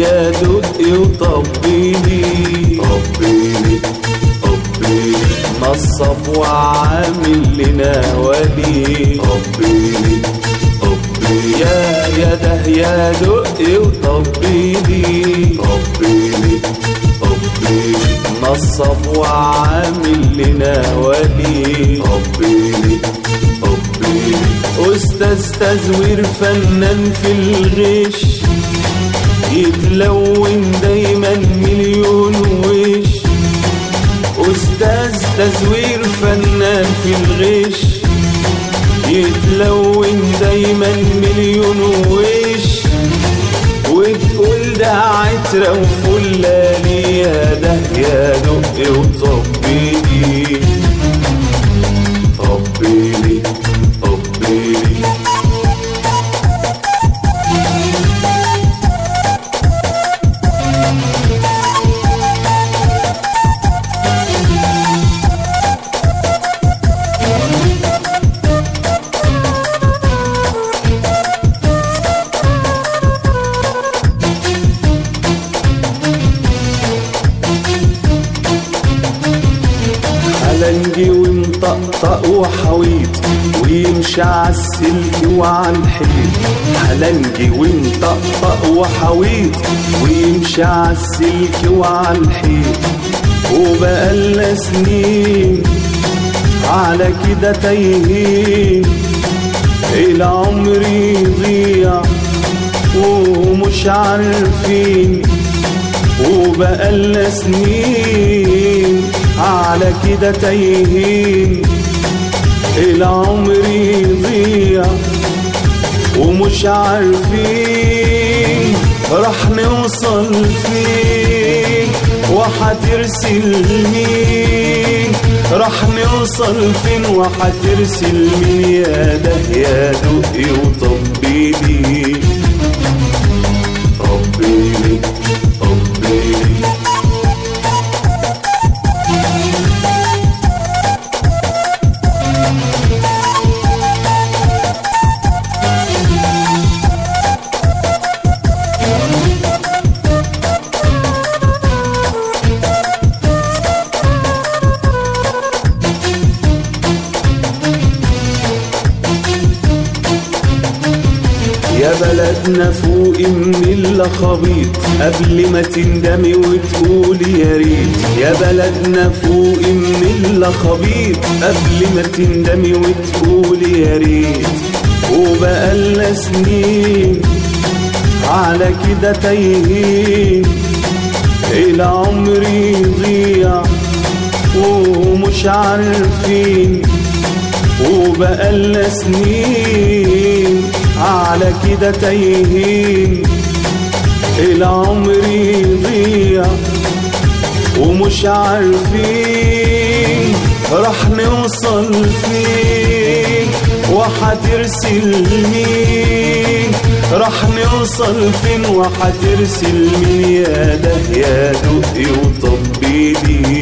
يا دقي وطبيلي طبيلي طبيلي نصب وعامل لنا ولي طبيلي طبيلي يا يا ده يا دقي وطبيلي طبيلي طبيلي نصب وعامل لنا ولي طبيلي طبيلي أستاذ تزوير فنان في الغش يتلون دايما مليون وش أستاذ تزوير فنان في الغش يتلون دايما مليون وش وتقول ده عترة وفلاني يا ده يا دق وطبيلي طبيلي طبيلي حلنجي ومطقطق وحويط ويمشي عالسلك وعالحيط حلنجي ومطقطق وحويط ويمشي عالسلك وعالحيط وبقالنا سنين على كده تايهين العمر يضيع ومش عارفين وبقالنا سنين على كده تايهين العمر يضيع ومش عارفين راح نوصل فين وحترسل مين راح نوصل فين وحترسل مين يا ده يا دقي وطبيلي طبيلي طبيلي يا بلدنا فوق من الخبيط قبل ما تندمي وتقولي يا ريت يا بلدنا فوق من الخبيط قبل ما تندمي وتقولي يا ريت وبقالنا سنين على كده تايهين العمر يضيع ومش عارفين وبقالنا سنين على كده تايهين العمر يضيع ومش عارفين راح نوصل فين وحترسل مين راح نوصل فين وحترسل مين يا ده يا دقي وطبيلي